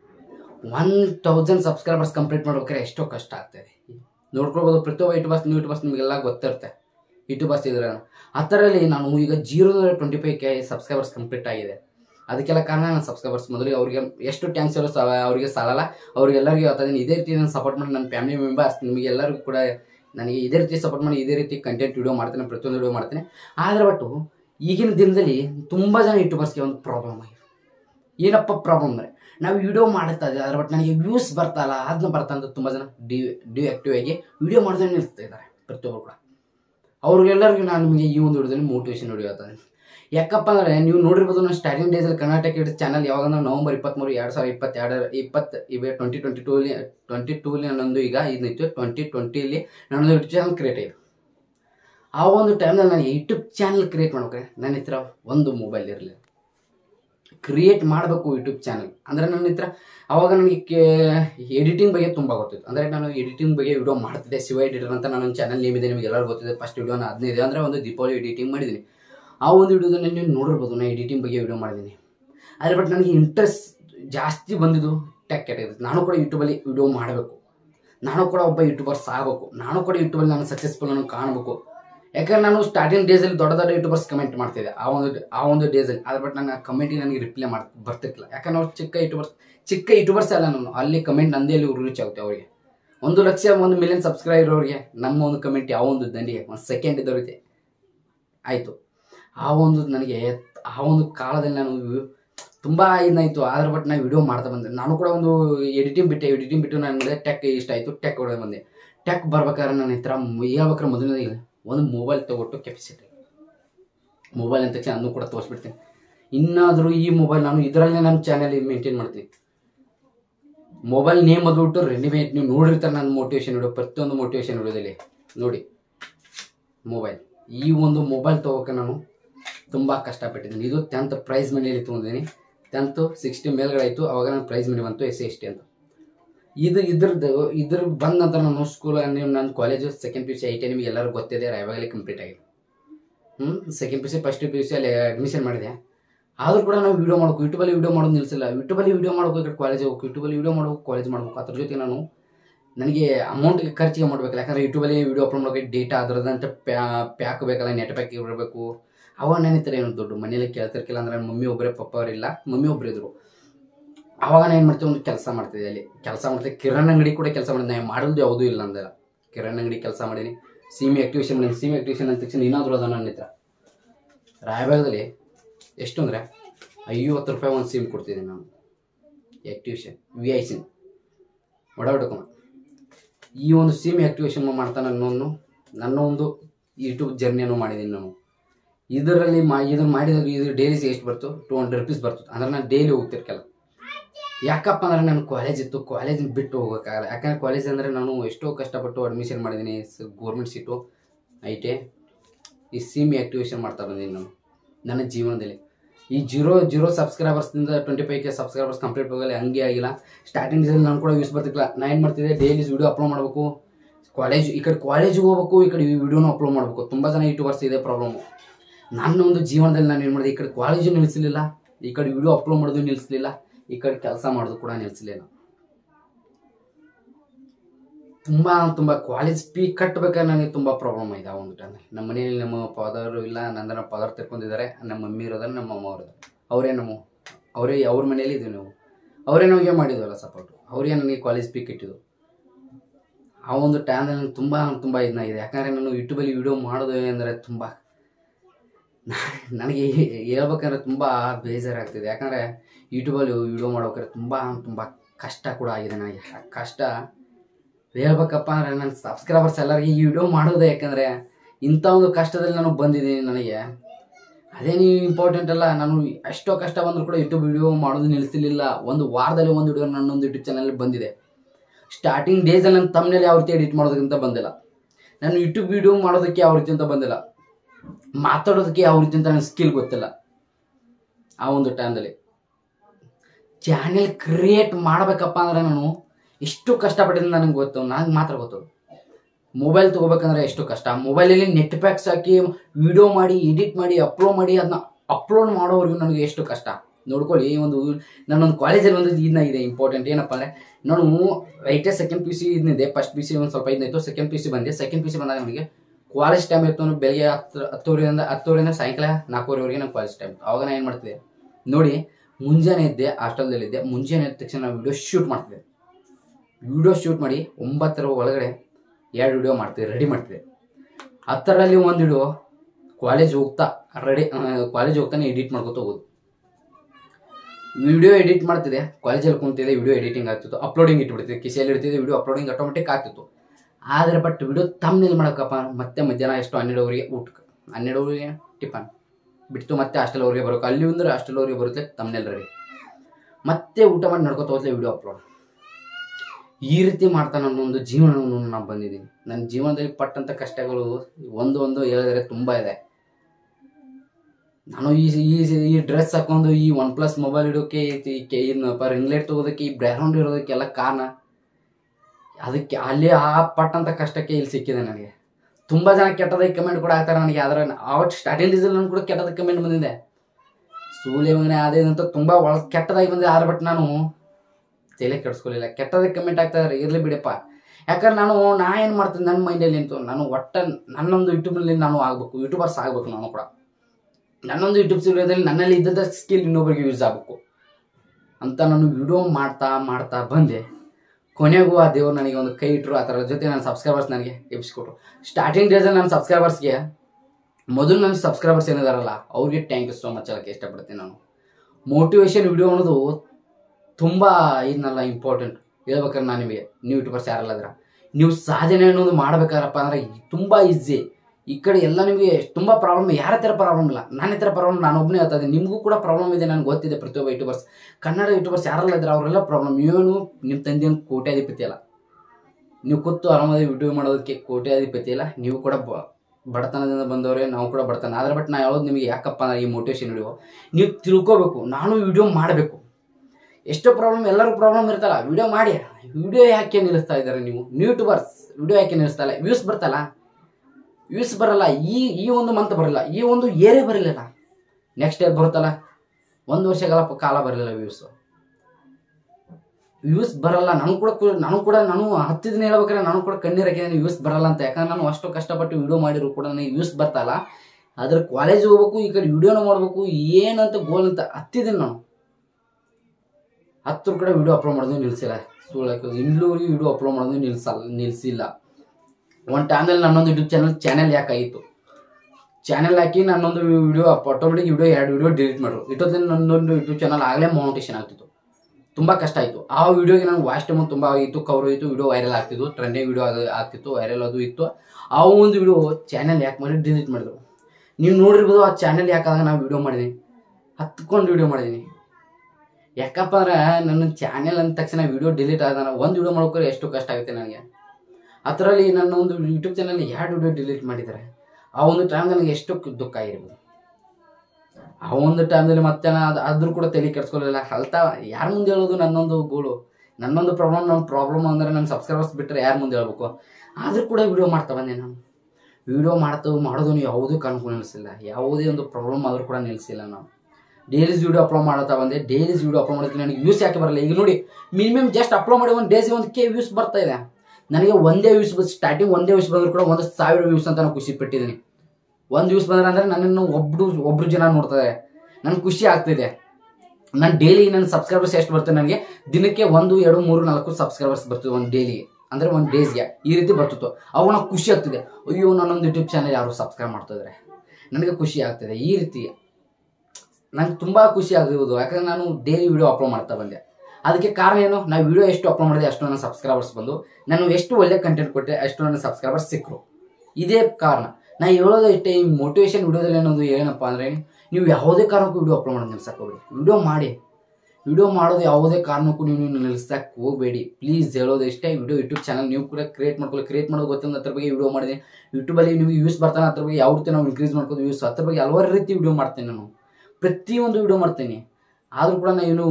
ಒನ್ ತೌಸಂಡ್ ಸಬ್ಸ್ಕ್ರೈಬರ್ಸ್ ಕಂಪ್ಲೀಟ್ ಮಾಡ್ಬೇಕಾದ್ರೆ ಎಷ್ಟೋ ಕಷ್ಟ ಆಗ್ತದೆ ನೋಡ್ಕೊಳ್ಬೋದು ಪ್ರತಿಯೊಬ್ಬ ಯೂಟ್ಯೂಬರ್ಸ್ ನೀವು ಯೂಟ್ಯೂಬರ್ಸ್ ನಿಮಗೆಲ್ಲ ಗೊತ್ತಿರುತ್ತೆ ಯೂಟ್ಯೂಬರ್ಸ್ ಇದ್ರೆ ಆ ಥರಲ್ಲಿ ನಾನು ಈಗ zero twenty five K subscribers complete ಆಗಿದೆ ಅದಕ್ಕೆಲ್ಲ ಕಾರಣ ನನ್ನ ಸಬ್ಸ್ಕ್ರೈಬರ್ಸ್ ಮೊದಲಿಗೆ ಅವರಿಗೆ ಎಷ್ಟು ಟ್ಯಾಂಕ್ಸ್ ಇರೋ ಸಹ ಅವರಿಗೆ ಸಾಲಲ್ಲ ಅವ್ರಿಗೆಲ್ಲರಿಗೂ ಹೇಳ್ತಾ ಇದ್ದೀನಿ ಇದೇ ರೀತಿ ನಾನು ಸಪೋರ್ಟ್ ಮಾಡಿ ನನ್ನ ಫ್ಯಾಮಿಲಿ ಮೆಂಬರ್ಸ್ ನಿಮಗೆಲ್ಲರಿಗೂ ಕೂಡ ನನಗೆ ಇದೇ ರೀತಿ ಸಪೋರ್ಟ್ ಮಾಡಿ ಇದೇ ರೀತಿ ಕಂಟೆಂಟ್ ವಿಡಿಯೋ ಮಾಡ್ತೇನೆ ಪ್ರತಿಯೊಂದು ವಿಡಿಯೋ ಮಾಡ್ತೇನೆ ಆದರೆ ಬಟ್ಟು ಈಗಿನ ದಿನದಲ್ಲಿ ತುಂಬ ಜನ ಯೂಟ್ಯೂಬರ್ಸ್ಗೆ ಒಂದು ಪ್ರಾಬ್ಲಮ್ ಆಗಿದೆ ಏನಪ್ಪ ಪ್ರಾಬ್ಲಮ್ ಅಂದರೆ ನಾವು ವಿಡಿಯೋ ಮಾಡ್ತಾ ಇದ್ದೀವಿ ಅದ್ರ ಬಟ್ ನನಗೆ ವ್ಯೂಸ್ ಬರ್ತಾಯಿಲ್ಲ ಅದನ್ನ ಬರ್ತಾ ಅಂತ ತುಂಬ ಜನ ಡಿ ಡಿ ಆ್ಯಕ್ಟಿವ್ ಆಗಿ ವಿಡಿಯೋ ಮಾಡೋದನ್ನ ನಿಲ್ಸ್ತಾ ಇದ್ದಾರೆ ಪ್ರತಿಯೊಬ್ಬರು ಕೂಡ ಅವ್ರಿಗೆಲ್ಲರಿಗೂ ನಾನು ನಿಮಗೆ ಈ ಒಂದು ವಿಡಿಯೋದಲ್ಲಿ ಮೋಟಿವೇಶನ್ ವಿಡಿಯೋ ಹೇಳ್ತಾ ಇದ್ದೀನಿ ಯಾಕಪ್ಪ ಅಂದರೆ ನೀವು ನೋಡಿರ್ಬೋದು ನಾನು ಸ್ಟಾರ್ಟಿಂಗ್ ಡೇಸಲ್ಲಿ ಕರ್ನಾಟಕ ಕಿಡ್ಸ್ ಚಾನಲ್ ಯಾವಾಗ ಅಂದ್ರೆ ನವಂಬರ್ ಇಪ್ಪತ್ತ್ಮೂರು ಎರಡು ಸಾವಿರದ ಇಪ್ಪತ್ತೆರಡು ಇಪ್ಪತ್ತು ಇವೆ ಟ್ವೆಂಟಿ ಟ್ವೆಂಟಿ ಟೂಲಿ ಟ್ವೆಂಟಿ ಟೂಲಿ ನನ್ನೊಂದು ಈಗ ಇದನ್ನಿತ್ತು ಟ್ವೆಂಟಿ ಟ್ವೆಂಟಿಲಿ ನನ್ನೊಂದು ಯೂಟ್ಯೂಬ್ ಚಾನಲ್ ಕ್ರಿಯೇಟ್ ಆಯಿತು ಆ ಒಂದು ಟೈಮ್ನಲ್ಲಿ ನಾನು ಯೂಟ್ಯೂಬ್ ಚಾನಲ್ ಕ್ರಿಯೇಟ್ ಮಾಡ್ಬೇಕಾದ್ರೆ ನನ್ನ ಹತ್ರ ಒಂದು ಮೊಬೈಲ್ ಇರಲಿಲ್ಲ ಕ್ರಿಯೇಟ್ ಮಾಡಬೇಕು ಯೂಟ್ಯೂಬ್ ಚಾನಲ್ ಅಂದರೆ ನನ್ನ ಹತ್ರ ಅವಾಗ ನನಗೆ ಎಡಿಟಿಂಗ್ ಬಗ್ಗೆ ತುಂಬ ಗೊತ್ತಿತ್ತು ಅಂದರೆ ನಾನು ಎಡಿಟಿಂಗ್ ಬಗ್ಗೆ ವಿಡಿಯೋ ಮಾಡ್ತಿದ್ದೆ ಶಿವ ಎಡಿಟರ್ ಅಂತ ನಾನೊಂದು ಚಾನಲ್ ನೇಮ್ ಇದೆ ನಿಮಗೆ ಎಲ್ಲರೂ ಗೊತ್ತಿದೆ ಫಸ್ಟ್ ವಿಡಿಯೋನ ಹದಿನೈದು ಅಂದರೆ ಒಂದು ದೀಪಾವಳಿ ಎಡಿಟಿಂಗ್ ಮಾಡಿದ್ದೀನಿ ಆ ಒಂದು ವಿಡಿಯೋದಲ್ಲಿ ನೀವು ನೋಡಿರ್ಬೋದು ನಾನು ಎಡಿಟಿಂಗ್ ಬಗ್ಗೆ ವಿಡಿಯೋ ಮಾಡಿದ್ದೀನಿ ಆದರೆ ಬಟ್ ನನಗೆ ಇಂಟ್ರೆಸ್ಟ್ ಜಾಸ್ತಿ ಬಂದಿದ್ದು ಟೆಕ್ ಕ್ಯಾಟಗರಿ ನಾನು ಕೂಡ ಯೂಟ್ಯೂಬಲ್ಲಿ ವಿಡಿಯೋ ಮಾಡಬೇಕು ನಾನು ಕೂಡ ಒಬ್ಬ ಯೂಟ್ಯೂಬರ್ಸ್ ಆಗಬೇಕು ನಾನು ಕೂಡ ಯೂಟ್ಯೂಬಲ್ಲಿ ನಾನು ಸಕ್ಸಸ್ಫುಲ್ ನಾನು ಕಾಣಬೇಕು ಯಾಕಂದ್ರೆ ನಾನು ಸ್ಟಾರ್ಟಿಂಗ್ ಡೇಸಲ್ಲಿ ದೊಡ್ಡ ದೊಡ್ಡ ಯೂಟ್ಯೂಬರ್ಸ್ ಕಮೆಂಟ್ ಮಾಡ್ತಿದ್ದೆ ಆ ಒಂದು ಆ ಒಂದು ಡೇಸಲ್ಲಿ ಅದು ಬಟ್ ನನ್ನ ಕಮೆಂಟಿಗೆ ನನಗೆ ರಿಪ್ಲೈ ಮಾಡ್ ಬರ್ತಿರ್ಲಿಲ್ಲ ಯಾಕಂದ್ರೆ ಅವ್ರು ಚಿಕ್ಕ ಯೂಟ್ಯೂಬರ್ಸ್ ಚಿಕ್ಕ ಯೂಟ್ಯೂಬರ್ಸ್ ಅಲ್ಲ ನಾನು ಅಲ್ಲಿ ಕಮೆಂಟ್ ನಂದೇ ಅಲ್ಲಿ ರೀಚ್ ಆಗುತ್ತೆ ಅವರಿಗೆ ಒಂದು ಲಕ್ಷ ಒಂದು ಮಿಲಿಯನ್ ಸಬ್ಸ್ಕ್ರೈಬರ್ ಇರೋರಿಗೆ ನಮ್ಮ ಒಂದು ಕಮೆಂಟ್ ಯಾವ ಒಂದು ದಂಡಿಗೆ ಒಂದು ಸೆಕೆಂಡ್ ಇದ್ದವ್ರಿಗೆ ಆಯಿತು ಆ ಒಂದು ನನಗೆ ಆ ಒಂದು ಕಾಲದಲ್ಲಿ ನಾನು ತುಂಬ ಇದಾಯಿತು ಆದ್ರೆ ಬಟ್ ನಾನು ವಿಡಿಯೋ ಮಾಡ್ತಾ ಬಂದೆ ನಾನು ಕೂಡ ಒಂದು ಎಡಿಟಿಂಗ್ ಬಿಟ್ಟೆ ಎಡಿಟಿಂಗ್ ಬಿಟ್ಟು ನನಗೆ ಟೆಕ್ ಇಷ್ಟ ಆಯಿತು ಟೆಕ್ ಹೊಡೆದು ಬಂದೆ ಟೆಕ್ ಬರ್ಬೇಕಾದ್ರೆ ನನ್ನ ಹತ್ರ ಹೇಳ್ಬೇಕಾದ್ರೆ ಮೊದಲನೇ ಒಂದು ಮೊಬೈಲ್ ತೊಗೊಟ್ಟು ಕೆಪಾಸಿಟಿ ಮೊಬೈಲ್ ಅಂತ ತಕ್ಷಣ ಅದನ್ನು ಕೂಡ ತೋರಿಸ್ಬಿಡ್ತೀನಿ ಇನ್ನಾದರೂ ಈ ಮೊಬೈಲ್ ನಾನು ಇದರಲ್ಲೇ ನನ್ನ ಚಾನಲ್ ಮೇಂಟೈನ್ ಮಾಡ್ತೀನಿ ಮೊಬೈಲ್ ನೇಮ್ ಅದ್ಬಿಟ್ಟು ರೆಡಿಮೇಡ್ ನೀವು ನೋಡಿರ್ತಾರೆ ನನ್ನ ಮೋಟಿವೇಶನ್ ವಿಡಿಯೋ ಪ್ರತಿಯೊಂದು ಮೋಟಿವೇಶನ್ ವಿಡಿಯೋದಲ್ಲಿ ನೋಡಿ ಮೊಬೈಲ್ ಈ ಒಂದು ಮೊಬೈಲ್ ತೊಗೋಕೆ ನಾನು ತುಂಬ ಕಷ್ಟಪಟ್ಟಿದ್ದೀನಿ ಇದು ಟೆಂತ್ ಪ್ರೈಸ್ ಮನಿಯಲ್ಲಿ ತೊಗೊಂಡಿದ್ದೀನಿ ಟೆಂತು ಸಿಕ್ಸ್ಟಿ ಮೇಲ್ಗಡೆ ಆಯಿತು ಅವಾಗ ನಾನು ಪ್ರೈಸ್ ಮನಿ ಬಂತು ಎಸ್ ಸಿ ಎಸ್ ಟಿ ಅಂತ ಇದು ಇದ್ರದ್ದು ಇದ್ರ ಬಂದ ನಂತರ ನಾನು ಸ್ಕೂಲ್ ನೀವು ನನ್ನ college second P U C I T ನಿಮಗೆ ಎಲ್ಲರೂ ಗೊತ್ತಿದೆ ರಾಯವಾಗಲೇ ಕಂಪ್ಲೀಟ್ ಆಗಿದೆ ಹ್ಞೂ second P U C first P U C ಅಲ್ಲಿ ಅಡ್ಮಿಷನ್ ಮಾಡಿದೆ ಆದರೂ ಕೂಡ ನಾವು ವೀಡಿಯೋ ಮಾಡ್ಬೇಕು ಯೂಟ್ಯೂಬಲ್ಲಿ ವೀಡಿಯೋ ಮಾಡೋದು ನಿಲ್ಸಿಲ್ಲ ಯೂಟ್ಯೂಬಲ್ಲಿ ವೀಡಿಯೋ ಮಾಡ್ಬೇಕು ಈ ಕಡೆ ಕಾಲೇಜ್ ಹೋಗ್ಬೇಕು ಯೂಟ್ಯೂಬಲ್ಲಿ ವೀಡಿಯೋ ಮಾಡ್ಬೇಕು ಕಾಲೇಜ್ ಮಾಡ್ಬೇಕು ಅದ್ರ ಜೊತೆ ನಾನು ನನಗೆ ಅಮೌಂಟ್ ಖರ್ಚಿಗೆ ಮಾಡಬೇಕಲ್ಲ ಯಾಕಂದರೆ ಯೂಟ್ಯೂಬಲ್ಲಿ ವೀಡಿಯೋ ಅಪ್ಲೋಡ್ ಮಾಡೋಕೆ ಡೇಟಾ ಅದರದಂತ ಪ್ಯಾ ಪ್ಯಾಕ್ ಬೇಕಲ್ಲ ನೆಟ್ ಪ್ಯಾಕ್ ಇರಬೇಕು ಅವಾಗ ನೆನಿತಾರೆ ಏನು ದುಡ್ಡು ಮನೇಲಿ ಕೇಳ್ತಿರ್ಕಿಲ್ಲ ಅಂದ್ರೆ ಮಮ್ಮಿ ಒಬ್ಬರೇ ಪಪ್ಪ ಅವರಿಲ್ಲ ಮಮ್ಮಿ ಒಬ್ರು ಇದ್ರು ಅವಾಗ ನಾನು ಏನು ಮಾಡ್ತೀವಿ ಒಂದು ಕೆಲಸ ಮಾಡ್ತಿದ್ದೆ ಅಲ್ಲಿ ಕೆಲಸ ಮಾಡ್ತಿದ್ದೆ ಕಿರಾಣಿ ಅಂಗಡಿ ಕೂಡ ಕೆಲಸ ಮಾಡಿದ್ದೆ ನಾನು ಮಾಡೋದು ಯಾವುದೂ ಇಲ್ಲ ಅಂದಿಲ್ಲ ಕಿರಾಣಿ ಅಂಗಡಿ ಕೆಲಸ ಮಾಡೀನಿ ಸಿಮಿ ಆಕ್ಟಿವೇಶನ್ ಮಾಡಿ ಸಿಮಿ ಆಕ್ಟಿವೇಶನ್ ಅಂತ ತಕ್ಷಣ ಏನಾದರೂ ಅದ ನನ್ನ ಹತ್ರ ರಾಯಬಾಗದಲ್ಲಿ ಎಷ್ಟು ಅಂದರೆ ಐವತ್ತು ರೂಪಾಯಿ ಒಂದು ಸಿಮ್ ಕೊಡ್ತಿದ್ದೀನಿ ನಾನು ಆಕ್ಟಿವೇಶನ್ ವಿ ಐ ಸಿಮ್ ಒಡಬಿಡ್ಕೊಮ ಈ ಒಂದು ಸಿಮ್ ಆಕ್ಟಿವೇಶನ್ ಮಾಡ್ತಾ ನನ್ನೊಂದು ನನ್ನ ಒಂದು ಯೂಟ್ಯೂಬ್ ಜರ್ನಿಯನ್ನು ಮಾಡಿದ್ದೀನಿ ನಾನು ಇದರಲ್ಲಿ ಮಾ ಇದನ್ನು ಮಾಡಿದಾಗ ಇದು ಡೈಲಿ ಎಷ್ಟು ಬರ್ತು ಟೂ ಹಂಡ್ರೆಡ್ ರುಪೀಸ್ ಬರ್ತದೆ ಅಂದ್ರೆ ನಾನು ಡೈಲಿ ಹೋಗ್ತಿರ್ಕಲ್ಲ ಯಾಕಪ್ಪ ಅಂದ್ರೆ ನಾನು ಕಾಲೇಜ್ ಇತ್ತು ಕಾಲೇಜಿನ ಬಿಟ್ಟು ಹೋಗೋಕ್ಕಾಗಲ್ಲ ಯಾಕಂದ್ರೆ ಕಾಲೇಜ್ ಅಂದರೆ ನಾನು ಎಷ್ಟೋ ಕಷ್ಟಪಟ್ಟು ಅಡ್ಮಿಷನ್ ಮಾಡಿದ್ದೀನಿ ಗೋರ್ಮೆಂಟ್ ಸೀಟು ಐ ಟಿ ಈ ಸಿಮ್ ಆ್ಯಕ್ಟಿವೇಶನ್ ಮಾಡ್ತಾ ಬಂದೀನಿ ನಾನು ನನ್ನ ಜೀವನದಲ್ಲಿ ಈ ಜೀರೋ ಜೀರೋ ಸಬ್ಸ್ಕ್ರೈಬರ್ಸ್ನಿಂದ twenty five K subscribers complete ಹೋಗಲ್ಲ ಹಂಗೆ ಆಗಿಲ್ಲ ಸ್ಟಾರ್ಟಿಂಗ್ ಡೇಸಲ್ಲಿ ನಾನು ಕೂಡ ಯೂಸ್ ಬರ್ತಿಲ್ಲ ನಾನು ಏನು ಮಾಡ್ತಿದ್ದೆ ಡೈಲಿ ವಿಡಿಯೋ ಅಪ್ಲೋಡ್ ಮಾಡಬೇಕು ಕಾಲೇಜ್ ಈ ಕಡೆ ಕಾಲೇಜಿಗೆ ಹೋಗ್ಬೇಕು ಈ ಕಡೆ ವಿಡಿಯೋನ ಅಪ್ಲೋಡ್ ಮಾಡಬೇಕು ತುಂಬ ಜನ ಯೂಟ್ಯೂಬರ್ಸ್ ಇದೆ ಪ್ರಾಬ್ಲಮ್ಮು ನನ್ನ ಒಂದು ಜೀವನದಲ್ಲಿ ನಾನು ಏನು ಮಾಡಿದೆ ಈ ಕಡೆ ಕಾಲೇಜು ನಿಲ್ಲಿಸಲಿಲ್ಲ ಈ ಕಡೆ ವಿಡಿಯೋ ಅಪ್ಲೋಡ್ ಮಾಡೋದು ನಿಲ್ಲಿಸಲಿಲ್ಲ ಈ ಕಡೆ ಕೆಲಸ ಮಾಡೋದು ಕೂಡ ನಿಲ್ಲಿಸಲಿಲ್ಲ ತುಂಬ ತುಂಬ ಕಾಲೇಜ್ ಫೀ ಕಟ್ಟಬೇಕಾದ್ರೆ ನನಗೆ ತುಂಬ ಪ್ರಾಬ್ಲಮ್ ಆಯ್ತು ಆ ಒಂದು ಟೈಮಲ್ಲಿ ನಮ್ಮ ಮನೆಯಲ್ಲಿ ನಮ್ಮ ಫಾದರು ಇಲ್ಲ ನನ್ನ ಫಾದರ್ ತಿರ್ಕೊಂಡಿದ್ದಾರೆ ನಮ್ಮ ಮಮ್ಮಿ ಇರೋದಾರೆ ನಮ್ಮ ಅಮ್ಮ ಇರೋದಾರೆ ಅವರೇ ನಮ್ಮ ಅವರೇ ಅವ್ರ ಮನೇಲಿ ಇದ್ದೀವಿ ನಾವು ಅವರೇ ನಮಗೆ ಮಾಡಿದ್ವಲ್ಲ ಸಪೋರ್ಟು ಅವರೇ ನನಗೆ ಕಾಲೇಜ್ ಫೀ ಕಟ್ಟಿದ್ದು ಆ ಒಂದು ಟೈಮ್ನಲ್ಲಿ ನನಗೆ ತುಂಬ ತುಂಬ ಇದನ್ನಾಗಿದೆ ಯಾಕಂದರೆ ನಾನು ಯೂಟ್ಯೂಬಲ್ಲಿ ವಿಡಿಯೋ ಮಾಡೋದು ಅಂದರೆ ತುಂಬ ನನಗೆ ಹೇಳ್ಬೇಕಂದ್ರೆ ತುಂಬ ಬೇಜಾರಾಗ್ತಿದೆ ಯಾಕಂದರೆ ಯೂಟ್ಯೂಬಲ್ಲಿ ವಿಡಿಯೋ ಮಾಡ್ಬೇಕಾದ್ರೆ ತುಂಬ ತುಂಬ ಕಷ್ಟ ಕೂಡ ಆಗಿದೆ ನನಗೆ ಆ ಕಷ್ಟ ಹೇಳ್ಬೇಕಪ್ಪ ಅಂದರೆ ನನ್ನ ಸಬ್ಸ್ಕ್ರೈಬರ್ಸ್ ಎಲ್ಲರಿಗೆ ಈ ವಿಡಿಯೋ ಮಾಡೋದು ಯಾಕಂದರೆ ಇಂಥ ಒಂದು ಕಷ್ಟದಲ್ಲಿ ನಾನು ಬಂದಿದ್ದೀನಿ ನನಗೆ ಅದೇ ನೀವು ಇಂಪಾರ್ಟೆಂಟ್ ಅಲ್ಲ ನಾನು ಎಷ್ಟೋ ಕಷ್ಟ ಬಂದರೂ ಕೂಡ ಯೂಟ್ಯೂಬ್ ವಿಡಿಯೋ ಮಾಡೋದು ನಿಲ್ಲಿಸಲಿಲ್ಲ ಒಂದು ವಾರದಲ್ಲಿ ಒಂದು ವಿಡಿಯೋ ನನ್ನೊಂದು ಯೂಟ್ಯೂಬ್ ಚಾನಲ್ ಬಂದಿದೆ ಸ್ಟಾರ್ಟಿಂಗ್ ಡೇಸಲ್ಲಿ ನನ್ನ ತಮ್ಮನೇಲಿ ಯಾವ ರೀತಿ ಎಡಿಟ್ ಮಾಡೋದಕ್ಕಿಂತ ಬಂದಿಲ್ಲ ನಾನು ಯೂಟ್ಯೂಬ್ ವಿಡಿಯೋ ಮಾಡೋದಕ್ಕೆ ಯಾವ ರೀತಿ ಅಂತ ಬಂದಿಲ್ಲ ಮಾತಾಡೋದಕ್ಕೆ ಯಾವ ರೀತಿ ಅಂತ ನನಗೆ ಸ್ಕಿಲ್ ಗೊತ್ತಿಲ್ಲ ಆ ಒಂದು ಟೈಮ್ದಲ್ಲಿ ಚಾನೆಲ್ ಕ್ರಿಯೇಟ್ ಮಾಡಬೇಕಪ್ಪ ಅಂದ್ರೆ ನಾನು ಎಷ್ಟು ಕಷ್ಟಪಟ್ಟಿದ್ದೀನಿ ನನಗೆ ಗೊತ್ತು ನನಗೆ ಮಾತ್ರ ಗೊತ್ತು ಮೊಬೈಲ್ ತೊಗೋಬೇಕಂದ್ರೆ ಎಷ್ಟು ಕಷ್ಟ ಮೊಬೈಲಲ್ಲಿ ನೆಟ್ ಪ್ಯಾಕ್ಸ್ ಹಾಕಿ ವಿಡಿಯೋ ಮಾಡಿ ಎಡಿಟ್ ಮಾಡಿ ಅಪ್ಲೋಡ್ ಮಾಡಿ ಅದನ್ನ ಅಪ್ಲೋಡ್ ಮಾಡೋವರೆಗೂ ನನಗೆ ಎಷ್ಟು ಕಷ್ಟ ನೋಡ್ಕೊಳ್ಳಿ ಈ ಒಂದು ನಾನೊಂದು ಕಾಲೇಜಲ್ಲಿ ಒಂದು ಇದನ್ನ ಇದೆ ಇಂಪಾರ್ಟೆಂಟ್ ಏನಪ್ಪ ಅಂದರೆ ನಾನು ರೈಟೇ ಸೆಕೆಂಡ್ ಪಿ ಸಿ ಇದನ್ನಿದೆ ಫಸ್ಟ್ ಪಿ ಸಿ ಒಂದು ಸ್ವಲ್ಪ ಇದನ್ನಿತ್ತು ಸೆಕೆಂಡ್ ಪಿ ಸಿ ಬಂದೆ ಸೆಕೆಂಡ್ ಪಿ ಸಿ ಬಂದಾಗ ನನಗೆ ಕಾಲೇಜ್ ಟೈಮ್ ಇತ್ತು ಅಂದ್ರೆ ಬೆಳಗ್ಗೆ ಹತ್ತು ಹತ್ತುವರೆಯಿಂದ ಹತ್ತುವರೆಯಿಂದ ಸಾಯಂಕಾಲ ನಾಲ್ಕೂವರೆವರೆಗೆ ನಾನು ಕಾಲೇಜ್ ಟೈಮ್ ಅವಾಗ ನಾನು ಏನು ಮಾಡ್ತಿದ್ದೆ ನೋಡಿ ಮುಂಜಾನೆ ಇದ್ದೆ ಹಾಸ್ಟೆಲ್ದಲ್ಲಿದ್ದೆ ಮುಂಜಾನೆ ಎದ್ದ ತಕ್ಷಣ ನಾನು ವಿಡಿಯೋ ಶೂಟ್ ಮಾಡ್ತಿದ್ದೆ ವಿಡಿಯೋ ಶೂಟ್ ಮಾಡಿ ಒಂಬತ್ತರ ಒಳಗಡೆ ಎರಡು ವಿಡಿಯೋ ಮಾಡ್ತಿದ್ದೆ ರೆಡಿ ಮಾಡ್ತಿದ್ದೆ ಹತ್ತರಲ್ಲಿ ಒಂದು ವಿಡಿಯೋ ಕಾಲೇಜ್ ಹೋಗ್ತಾ ರೆಡಿ ಕಾಲೇಜ್ ಹೋಗ್ತಾನೆ ಎಡಿಟ್ ಮಾಡ್ಕೊತ ಹೋಗೋದು ವಿಡಿಯೋ ಎಡಿಟ್ ಮಾಡ್ತಿದ್ದೆ ಕಾಲೇಜಲ್ಲಿ ಕುಂತಿದ್ದೆ ವಿಡಿಯೋ ಎಡಿಟಿಂಗ್ ಆಗ್ತಿತ್ತು ಅಪ್ಲೋಡಿಂಗ್ ಇಟ್ಬಿಡ್ತಿದ್ದೆ ಕಿಸೆಯಲ್ಲಿ ಇಡ್ತಿದ್ದೆ ವಿಡಿಯೋ ಅಪ್ಲೋಡಿಂಗ್ ಆಟೋಮೆಟಿಕ್ ಆಗ್ತಿತ್ತು ಆದರೆ ಬಟ್ ವಿಡಿಯೋ ತಮ್ಮನೇಲಿ ಮಾಡೋಕ್ಕಪ್ಪ ಮತ್ತೆ ಮಧ್ಯಾಹ್ನ ಎಷ್ಟು ಹನ್ನೆರಡುವರೆಗೆ ಊಟಕ್ಕೆ ಹನ್ನೆರಡುವರೆಗೆ ಟಿಫನ್ ಬಿಟ್ಟು ಮತ್ತೆ ಹಾಸ್ಟೆಲ್ವರೆಗೆ ಬರೋಕೆ ಅಲ್ಲಿ ಅಂದ್ರೆ ಹಾಸ್ಟೆಲ್ವರೆಗೆ ಬರುತ್ತೆ ತಮ್ಮನೇಲಿ ರೆಡಿ ಮತ್ತೆ ಊಟ ಮಾಡಿ ನಡ್ಕೊತ ಹೋಗ್ತೇ ವಿಡಿಯೋ ಅಪ್ಲೋಡ್ ಈ ರೀತಿ ಮಾಡ್ತಾ ನನ್ನೊಂದು ಜೀವನವನ್ನು ನಾನು ಬಂದಿದ್ದೀನಿ ನನ್ನ ಜೀವನದಲ್ಲಿ ಪಟ್ಟಂಥ ಕಷ್ಟಗಳು ಒಂದು ಒಂದು ಹೇಳಿದ್ರೆ ತುಂಬ ಇದೆ ನಾನು ಈ ಈ ಈ ಡ್ರೆಸ್ ಹಾಕೊಂಡು ಈ ಒನ್ ಪ್ಲಸ್ ಮೊಬೈಲ್ ಇಡೋಕೆ ಏನಪ್ಪ ರಿಂಗ್ಲೈಟ್ ತಗೋದಕ್ಕೆ ಈ ಬ್ಯಾಕ್ಗ್ರೌಂಡ್ ಇರೋದಕ್ಕೆಲ್ಲ ಕಾರಣ ಅದಕ್ಕೆ ಅಲ್ಲಿ ಆ ಪಟ್ಟಂಥ ಕಷ್ಟಕ್ಕೆ ಇಲ್ಲಿ ಸಿಕ್ಕಿದೆ ನನಗೆ ತುಂಬ ಜನ ಕೆಟ್ಟದಾಗಿ ಕಮೆಂಟ್ ಕೂಡ ಆಗ್ತಾರೆ ನನಗೆ ಆದರೆ ಅವತ್ತು ಸ್ಟಾರ್ಟಿಂಗ್ ಡೀಸಲ್ ನಾನು ಕೂಡ ಕೆಟ್ಟದ ಕಮೆಂಟ್ ಬಂದಿದೆ ಸೂಲೆ ಮಗನೆ ಅದೇ ಅಂತ ತುಂಬ ಒಳ ಕೆಟ್ಟದಾಗಿ ಬಂದಿದೆ ಆದ್ರೆ ಬಟ್ ನಾನು ತಲೆ ಕೆಡಿಸ್ಕೊಳ್ಳಿಲ್ಲ ಕೆಟ್ಟದಾಗಿ ಕಮೆಂಟ್ ಆಗ್ತಾ ಇದಾರೆ ಇರಲಿ ಬಿಡಪ್ಪ ಯಾಕಂದ್ರೆ ನಾನು ನಾ ಏನು ಮಾಡ್ತೀನಿ ನನ್ನ ಮೈಂಡಲ್ಲಿ ನಿಂತು ನಾನು ಒಟ್ಟ ನನ್ನೊಂದು ಯೂಟ್ಯೂಬ್ನಲ್ಲಿ ನಾನು ಆಗಬೇಕು ಯೂಟ್ಯೂಬರ್ಸ್ ಆಗಬೇಕು ನಾನು ಕೂಡ ನನ್ನೊಂದು ಯೂಟ್ಯೂಬ್ ಸ್ಟುಡಿಯೋದಲ್ಲಿ ನನ್ನಲ್ಲಿ ಇದ್ದಂಥ ಸ್ಕಿಲ್ ಇನ್ನೊಬ್ಬರಿಗೆ ಯೂಸ್ ಆಗಬೇಕು ಅಂತ ನಾನು ವಿಡಿಯೋ ಮಾಡ್ತಾ ಮಾಡ್ತಾ ಬಂದೆ ಕೊನೆಗೂ ಆ ದೇವ್ರು ನನಗೆ ಒಂದು ಕೈ ಇಟ್ಟರು ಆ ಥರ ಜೊತೆ ನನ್ನ ಸಬ್ಸ್ಕ್ರೈಬರ್ಸ್ ನನಗೆ ಎಬ್ಸ್ಕೊಟ್ರು ಸ್ಟಾರ್ಟಿಂಗ್ ಡೇಸಲ್ಲಿ ನನ್ನ ಸಬ್ಸ್ಕ್ರೈಬರ್ಸ್ಗೆ ಮೊದಲು ನನ್ನ ಸಬ್ಸ್ಕ್ರೈಬರ್ಸ್ ಏನಿದಾರಲ್ಲ ಅವ್ರಿಗೆ ಥ್ಯಾಂಕ್ ಯು ಸೋ ಮಚ್ ಹೇಳಕ್ಕೆ ಇಷ್ಟಪಡ್ತೀನಿ ನಾನು ಮೋಟಿವೇಶನ್ ವಿಡಿಯೋ ಅನ್ನೋದು ತುಂಬ ಇದನ್ನೆಲ್ಲ ಇಂಪಾರ್ಟೆಂಟ್ ಹೇಳ್ಬೇಕಾದ್ರೆ ನಾನು ನಿಮಗೆ ನೀವು ಯೂಟ್ಯೂಬರ್ಸ್ ಯಾರೆಲ್ಲ ಇದ್ದೀರಾ ನೀವು ಸಾಧನೆ ಅನ್ನೋದು ಮಾಡ್ಬೇಕಾರಪ್ಪ ಅಂದರೆ ತುಂಬ ಈಸಿ ಈ ಕಡೆ ಎಲ್ಲ ನಿಮಗೆ ತುಂಬ ಪ್ರಾಬ್ಲಮ್ ಯಾರ ಹತ್ರ ಪ್ರಾಬ್ಲಮ್ ಇಲ್ಲ ನನ್ನ ಹತ್ರ ಪ್ರಾಬ್ಲಮ್ ನಾನು ಒಬ್ಬನೇ ಹೇಳ್ತಾ ಇದ್ದೀನಿ ನಿಮಗೂ ಕೂಡ ಪ್ರಾಬ್ಲಮ್ ಇದೆ ನನಗೆ ಗೊತ್ತಿದೆ ಪ್ರತಿಯೊಬ್ಬ ಯೂಟ್ಯೂಬರ್ಸ್ ಕನ್ನಡ ಯೂಟ್ಯೂಬರ್ಸ್ ಯಾರೆಲ್ಲ ಇದ್ದಾರೆ ಅವರೆಲ್ಲ ಪ್ರಾಬ್ಲಮ್ ಏನು ನಿಮ್ಮ ತಂದೆಯನ್ನು ಕೋಟ್ಯಾಧಿಪತಿ ಅಲ್ಲ ನೀವು ಕೂತು ಆರಾಮಾಗಿ ವಿಡಿಯೋ ಮಾಡೋದಕ್ಕೆ ಕೋಟ್ಯಾಧಿಪತಿ ಅಲ್ಲ ನೀವು ಕೂಡ ಬ- ಬಡತನದಿಂದ ಬಂದವರೇ ನಾವು ಕೂಡ ಬಡತನ ಆದರೆ ಬಟ್ ನಾ ಯಾವ್ದು ನಿಮಗೆ ಯಾಕಪ್ಪ ಈ ಮೋಟಿವೇಶನ್ ವಿಡಿಯೋ ನೀವು ತಿಳ್ಕೊಬೇಕು ನಾನು ವಿಡಿಯೋ ಮಾಡಬೇಕು ಎಷ್ಟೋ ಪ್ರಾಬ್ಲಮ್ ಎಲ್ಲರೂ ಪ್ರಾಬ್ಲಮ್ ಇರ್ತಲ್ಲ ವಿಡಿಯೋ ಮಾಡಿ ವಿಡಿಯೋ ಯಾಕೆ ನಿಲ್ಲಿಸ್ತಾ ಇದ್ದಾರೆ ನೀವು ಯೂಟ್ಯೂಬರ್ಸ್ ವಿಡಿಯೋ ಯಾಕೆ ನಿಲ್ಲಿಸ್ತಾ ಇಲ್ಲ ವ್ಯೂಸ್ ಬರ್ತಲ್ಲ ವ್ಯೂಸ್ ಬರಲ್ಲ ಈ ಈ ಒಂದು ಮಂತ್ ಬರಲ್ಲ ಈ ಒಂದು ಏರೇ ಬರಲಿಲ್ಲ ನೆಕ್ಸ್ಟ್ ಇಯರ್ ಬರುತ್ತಲ್ಲ ಒಂದು ವರ್ಷಗಳ ಪ- ಕಾಲ ಬರಲಿಲ್ಲ ವ್ಯೂಸ್ ವ್ಯೂಸ್ ಬರಲ್ಲ ನಾನು ಕೂಡ ಕು- ನಾನು ಕೂಡ ನಾನು ಹತ್ತು ದಿನ ಹೇಳ್ಬೇಕಾದ್ರೆ ನಾನು ಕೂಡ ಕಣ್ಣೀರು ಹಾಕಿದ್ದೀನಿ ವ್ಯೂಸ್ ಬರಲ್ಲ ಅಂತ ಯಾಕಂದ್ರೆ ನಾನು ಅಷ್ಟು ಕಷ್ಟಪಟ್ಟು ವಿಡಿಯೋ ಮಾಡಿದ್ರು ಕೂಡ ನನಗೆ ವ್ಯೂಸ್ ಬರ್ತಲ್ಲ ಅದ್ರ ಕಾಲೇಜ್ ಹೋಗ್ಬೇಕು ಈ ಕಡೆ ವಿಡಿಯೋನ ಮಾಡ್ಬೇಕು ಏನಂತ ಗೋಲ್ ಅಂತ ಹತ್ತಿದ್ದೀನಿ ನಾನು ಹತ್ತರ ಕಡೆ ವಿಡಿಯೋ ಅಪ್ಲೋಡ್ ಮಾಡೋದು ನಿಲ್ಸಿಲ್ಲ ಸುಳ್ಳಕ್ಕೆ ಇಲ್ಲೂರಿಗೆ ವಿಡಿಯೋ ಅಪ್ಲೋಡ್ ಮಾಡೋದು ನಿಲ್ಸಲ್ಲ ನಿಲ್ಸಿಲ್ಲ ಒಂದು ಟೈಮ್ನಲ್ಲಿ ನನ್ನೊಂದು ಯೂಟ್ಯೂಬ್ ಚಾನಲ್ ಚಾನೆಲ್ ಯಾಕಾಗಿತ್ತು ಚಾನೆಲ್ ಹಾಕಿ ನನ್ನೊಂದು ವಿಡಿಯೋ ಆಟೋಮೆಟಿಕ್ ವಿಡಿಯೋ ಎರಡು ವಿಡಿಯೋ ಡಿಲೀಟ್ ಮಾಡ್ರು ಇಟ್ಟೊತ್ತಿನ ನನ್ನೊಂದು ಯೂಟ್ಯೂಬ್ ಚಾನಲ್ ಆಗಲೇ ಮೌಂಟೇಶನ್ ಆಗ್ತಿತ್ತು ತುಂಬ ಕಷ್ಟ ಆಯಿತು ಆ ವಿಡಿಯೋಗೆ ನನಗೆ ವಾಚ್ ಟೈಮ್ ತುಂಬ ಆಗಿತ್ತು ಕವರ್ ಆಯಿತು ವಿಡಿಯೋ ವೈರಲ್ ಆಗ್ತಿತ್ತು ಟ್ರೆಂಡಿಂಗ್ ವಿಡಿಯೋ ಅದು ಆಗ್ತಿತ್ತು ವೈರಲ್ ಅದು ಇತ್ತು ಆ ಒಂದು ವಿಡಿಯೋ ಚಾನೆಲ್ ಯಾಕೆ ಮಾಡಿ ಡಿಲೀಟ್ ಮಾಡಿದ್ರು ನೀವು ನೋಡಿರ್ಬೋದು ಆ ಚಾನೆಲ್ ಯಾಕಾದಾಗ ನಾನು ವಿಡಿಯೋ ಮಾಡಿದ್ದೀನಿ ಹತ್ಕೊಂಡು ವಿಡಿಯೋ ಮಾಡಿದ್ದೀನಿ ಯಾಕಪ್ಪ ಅಂದ್ರೆ ನನ್ನ ಚಾನೆಲ್ ಅಂದ ತಕ್ಷಣ ವಿಡಿಯೋ ಡಿಲೀಟ್ ಆದ ಒಂದು ವಿಡಿಯೋ ಮಾಡ್ಕೋರೆ ಎಷ್ಟು ಕಷ್ಟ ಆಗುತ್ತೆ ನನಗೆ ಅದರಲ್ಲಿ ನನ್ನ ಒಂದು ಯೂಟ್ಯೂಬ್ ಚಾನಲ್ ಎರಡು ವಿಡಿಯೋ ಡಿಲೀಟ್ ಮಾಡಿದ್ದಾರೆ ಆ ಒಂದು ಟೈಮ್ ನನಗೆ ಎಷ್ಟು ದುಃಖ ಆಗಿರ್ಬೋದು ಆ ಒಂದು ಟೈಮ್ದಲ್ಲಿ ಮತ್ತೆ ನಾ ಅದು ಆದ್ರೂ ಕೂಡ ತಲೆ ಕೆಡ್ಸ್ಕೊಳ್ಳಿಲ್ಲ ಅಲ್ತಾ ಯಾರ ಮುಂದೆ ಹೇಳೋದು ನನ್ನೊಂದು ಗೋಳು ನನ್ನೊಂದು ಪ್ರಾಬ್ಲಮ್ ನನ್ನ ಪ್ರಾಬ್ಲಮ್ ಅಂದರೆ ನನ್ನ ಸಬ್ಸ್ಕ್ರೈಬರ್ಸ್ ಬಿಟ್ಟರೆ ಯಾರ ಮುಂದೆ ಹೇಳ್ಬೇಕು ಆದರೂ ಕೂಡ ವಿಡಿಯೋ ಮಾಡ್ತಾ ಬಂದೆ ನಾನು ವಿಡಿಯೋ ಮಾಡ್ತಾ ಮಾಡೋದು ಯಾವುದೂ ಕಾರಣಕ್ಕೂ ನಿಲ್ಲಿಸಿಲ್ಲ ಯಾವುದೇ ಒಂದು ಪ್ರಾಬ್ಲಮ್ ಆದರೂ ಕೂಡ ನಿಲ್ಲಿಸಿಲ್ಲ ನಾನು ಡೈಲೀಸ್ ವಿಡಿಯೋ ಅಪ್ಲೋಡ್ ಮಾಡ್ತಾ ಬಂದೆ ಡೈಲೀಸ್ ವಿಡಿಯೋ ಅಪ್ಲೋಡ್ ಮಾಡೋದಕ್ಕೆ ನನಗೆ ವ್ಯೂಸ್ ಯಾಕೆ ಬರಲ್ಲ ಈಗ ನೋಡಿ ಮಿನಿಮಮ್ ಜಸ್ಟ್ ಅಪ್ಲೋಡ್ ಮಾಡಿ ಒಂದು ಡೇಸಿಗೆ ಒಂದು ಕೆ ವ್ಯೂಸ್ ಬರ್ತಾ ಇದೆ ನನಗೆ ಒಂದೇ ವ್ಯೂಸ್ ಸ್ಟಾರ್ಟಿಂಗ್ ಒಂದೇ ವ್ಯೂಸ್ ಬಂದರೂ ಕೂಡ ಒಂದು ಸಾವಿರ ವ್ಯೂಸ್ ಅಂತ ನಾನು ಖುಷಿ ಪಟ್ಟಿದ್ದೀನಿ ಒಂದು ವ್ಯೂಸ್ ಬಂದ್ರೆ ಅಂದರೆ ನನ್ನನ್ನು ಒಬ್ರು ಒಬ್ರು ಜನ ನೋಡ್ತಾರೆ ನನಗೆ ಖುಷಿ ಆಗ್ತಿದೆ ನಾನು ಡೈಲಿ ನನ್ನ ಸಬ್ಸ್ಕ್ರೈಬರ್ಸ್ ಎಷ್ಟು ಬರ್ತದೆ ನನಗೆ ದಿನಕ್ಕೆ ಒಂದು ಎರಡು ಮೂರು ನಾಲ್ಕು ಸಬ್ಸ್ಕ್ರೈಬರ್ಸ್ ಬರ್ತದೆ ಒಂದು ಡೈಲಿಗೆ ಅಂದರೆ ಒಂದು ಡೇಸ್ಗೆ ಈ ರೀತಿ ಬರ್ತಿತ್ತು ಅವಾಗ ನಂಗೆ ಖುಷಿ ಆಗ್ತಿದೆ ಅಯ್ಯೋ ನನ್ನೊಂದು ಯೂಟ್ಯೂಬ್ ಚಾನಲ್ ಯಾರು ಸಬ್ಸ್ಕ್ರೈಬ್ ಮಾಡ್ತಿದ್ದಾರೆ ನನಗೆ ಖುಷಿ ಆಗ್ತಿದೆ ಈ ರೀತಿ ನಂಗೆ ತುಂಬ ಖುಷಿ ಆಗಿರ್ಬೋದು ಯಾಕಂದ್ರೆ ನಾನು ಡೈಲಿ ವಿಡಿಯೋ ಅಪ್ಲೋಡ್ ಮಾಡ್ತಾ ಬಂದೆ ಅದಕ್ಕೆ ಕಾರಣ ಏನು ನಾವು ವಿಡಿಯೋ ಎಷ್ಟು ಅಪ್ಲೋಡ್ ಮಾಡಿದೆ ಅಷ್ಟು ನನ್ನ ಸಬ್ಸ್ಕ್ರೈಬರ್ಸ್ ಬಂದು ನಾನು ಎಷ್ಟು ಒಳ್ಳೆ ಕಂಟೆಂಟ್ ಕೊಟ್ಟೆ ಅಷ್ಟು ನನ್ನ ಸಬ್ಸ್ಕ್ರೈಬರ್ಸ್ ಸಿಕ್ಕರು ಇದೇ ಕಾರಣ ನಾ ಹೇಳೋದು ಇಷ್ಟೇ ಈ ಮೋಟಿವೇಶನ್ ವಿಡಿಯೋದಲ್ಲಿ ಅನ್ನೋದು ಏನಪ್ಪ ಅಂದರೆ ನೀವು ಯಾವುದೇ ಕಾರಣಕ್ಕೂ ವಿಡಿಯೋ ಅಪ್ಲೋಡ್ ಮಾಡೋದು ನಿಲ್ಸಕ್ಕೆ ಹೋಗ್ಬೇಡಿ ವಿಡಿಯೋ ಮಾಡಿ ವಿಡಿಯೋ ಮಾಡೋದು ಯಾವುದೇ ಕಾರಣಕ್ಕೂ ನೀವು ನೀವು ನಿಲ್ಲಿಸಕ್ಕೆ ಹೋಗಬೇಡಿ ಪ್ಲೀಸ್ ಹೇಳೋದು ಇಷ್ಟೇ ವಿಡಿಯೋ ಯೂಟ್ಯೂಬ್ ಚಾನಲ್ ನೀವು ಕೂಡ ಕ್ರಿಯೇಟ್ ಮಾಡ್ಕೊಳ್ಳಿ ಕ್ರಿಯೇಟ್ ಮಾಡೋದು ಗೊತ್ತಿಲ್ಲ ಅದ್ರ ಬಗ್ಗೆ ವಿಡಿಯೋ ಮಾಡಿದೆ ಯೂಟ್ಯೂಬಲ್ಲಿ ನಿಮಗೆ ಯೂಸ್ ಬರ್ತಾನೆ ಅದ್ರ ಬಗ್ಗೆ ಯಾವ ರೀತಿ ನಾವು ಇನ್ಕ್ರೀಸ್ ಮಾಡ್ಕೋದು ಯೂಸ್ ಅದ್ರ ಬಗ್ಗೆ ಹಲವಾರು ರೀತಿ ವಿಡಿಯೋ ಮಾಡ್ತೀನಿ ನಾನು ಪ್ರತಿಯೊಂದು ವಿಡಿಯೋ ಮಾಡ್ತೀನಿ ಆದರೂ ಕೂಡ ನಾನು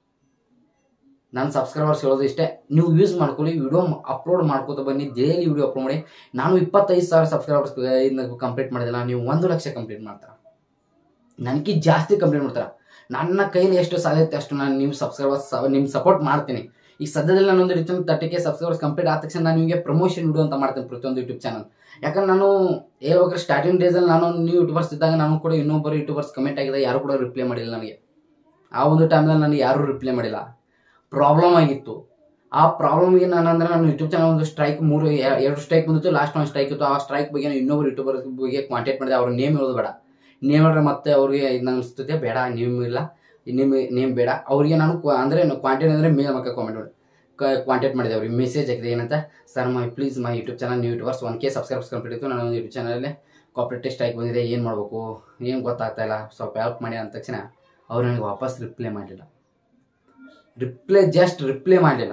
ನನ್ನ ಸಬ್ಸ್ಕ್ರೈಬರ್ಸ್ ಹೇಳೋದು ಇಷ್ಟೇ ನೀವು ಯೂಸ್ ಮಾಡ್ಕೊಳ್ಳಿ ವಿಡಿಯೋ ಅಪ್ಲೋಡ್ ಮಾಡ್ಕೋತ ಬನ್ನಿ ಡೈಲಿ ವಿಡಿಯೋ ಅಪ್ಲೋಡ್ ಮಾಡಿ ನಾನು ಇಪ್ಪತ್ತೈದು ಸಾವಿರ ಸಬ್ಸ್ಕ್ರೈಬರ್ಸ್ ಕಂಪ್ಲೀಟ್ ಮಾಡಿದಿಲ್ಲ ನೀವು ಒಂದು ಲಕ್ಷ ಕಂಪ್ಲೀಟ್ ಮಾಡ್ತಾರೆ ನನಗೆ ಜಾಸ್ತಿ ಕಂಪ್ಲೀಟ್ ಮಾಡ್ತಾರೆ ನನ್ನ ಕೈಲಿ ಎಷ್ಟು ಸಾಧ್ಯತೆ ಅಷ್ಟು ನಾನು ನೀವು ಸಬ್ಸ್ಕ್ರೈಬರ್ಸ್ ನಿಮ್ಗೆ ಸಪೋರ್ಟ್ ಮಾಡ್ತೀನಿ ಈಗ ಸದ್ಯದಲ್ಲಿ ನಾನೊಂದು ರೀತಿ ತರ್ಟಿ ಕೆ ಸಬ್ಸ್ಕ್ರೈಬರ್ಸ್ ಕಂಪ್ಲೀಟ್ ಆದ ತಕ್ಷಣ ನಾನು ನಿಮಗೆ ಪ್ರಮೋಷನ್ ವಿಡಿಯೋ ಅಂತ ಮಾಡ್ತೀನಿ ಪ್ರತಿಯೊಂದು ಯೂಟ್ಯೂಬ್ ಚಾನಲ್ ಯಾಕಂದ್ರೆ ನಾನು ಹೇಳ್ಬೇಕಾದ್ರೆ ಸ್ಟಾರ್ಟಿಂಗ್ ಡೇಸಲ್ಲಿ ನಾನು ನೀವು ಯೂಟ್ಯೂಬರ್ಸ್ ಇದ್ದಾಗ ನಾನು ಕೂಡ ಇನ್ನೊಬ್ಬರು ಯೂಟ್ಯೂಬರ್ಸ್ ಕಮೆಂಟ್ ಆಗಿದೆ ಯಾರು ಕೂಡ ರಿಪ್ಲೈ ಮಾಡಿಲ್ಲ ನನಗೆ ಆ ಒಂದು ಟೈಮ್ನಲ್ಲಿ ನನಗೆ ಯಾರೂ ರಿಪ್ಲೈ ಮಾಡಿಲ್ಲ ಪ್ರಾಬ್ಲಮ್ ಆಗಿತ್ತು ಆ ಪ್ರಾಬ್ಲಮ್ಗೆ ನಾನು ಅಂದ್ರೆ ನಾನು ಯೂಟ್ಯೂಬ್ ಚಾನಲ್ ಒಂದು ಸ್ಟ್ರೈಕ್ ಮೂರು ಎ- ಎರಡು ಸ್ಟ್ರೈಕ್ ಬಂದಿತ್ತು ಲಾಸ್ಟ್ ಒಂದು ಸ್ಟ್ರೈಕ್ ಇತ್ತು ಆ ಸ್ಟ್ರೈಕ್ ಬಗ್ಗೆ ನಾನು ಇನ್ನೊಬ್ರು ಯೂಟ್ಯೂಬರ್ ಬಗ್ಗೆ ಕಾಂಟ್ಯಾಕ್ಟ್ ಮಾಡಿದೆ ಅವ್ರ ನೇಮ್ ಹೇಳೋದು ಬೇಡ ನೇಮ್ ಹೇಳಿದ್ರೆ ಮತ್ತೆ ಅವ್ರಿಗೆ ಇದು ಅನಿಸ್ತದೆ ಬೇಡ ನೇಮ್ ಇಲ್ಲ ನೇಮ್ ನೇಮ್ ಬೇಡ ಅವರಿಗೆ ನಾನು ಕ್ವ- ಅಂದ್ರೆ ಕ್ವಾಂಟೆಂಟ್ ಅಂದರೆ ಮೇಲ್ ಮಕ್ಕ ಕಾಮೆಂಟ್ ಮಾಡಿ ಕಾಂಟ್ಯಾಕ್ಟ್ ಮಾಡಿದೆ ಅವ್ರಿಗೆ ಮೆಸೇಜ್ ಹಾಕಿದೆ ಏನಂತ sir my please my YouTube channel new YouTubers one K subscribes complete ಇತ್ತು ನಾನು ಒಂದು ಯೂಟ್ಯೂಬ್ ಚಾನಲಲ್ಲಿ ಕಾಪರೇಟ್ ಸ್ಟ್ರೈಕ್ ಬಂದಿದೆ ಏನು ಮಾಡಬೇಕು ಏನು ಗೊತ್ತಾಗ್ತಾ ಇಲ್ಲ ಸ್ವಲ್ಪ ಹೆಲ್ಪ್ ಮಾಡಿ ಅಂದ ತಕ್ಷಣ ಅವ್ರು ನನಗೆ ವಾಪಸ್ ರಿಪ್ಲೈ ಮಾಡಲಿಲ್ಲ ರಿಪ್ಲೈ ಜಸ್ಟ್ ರಿಪ್ಲೈ ಮಾಡಲಿಲ್ಲ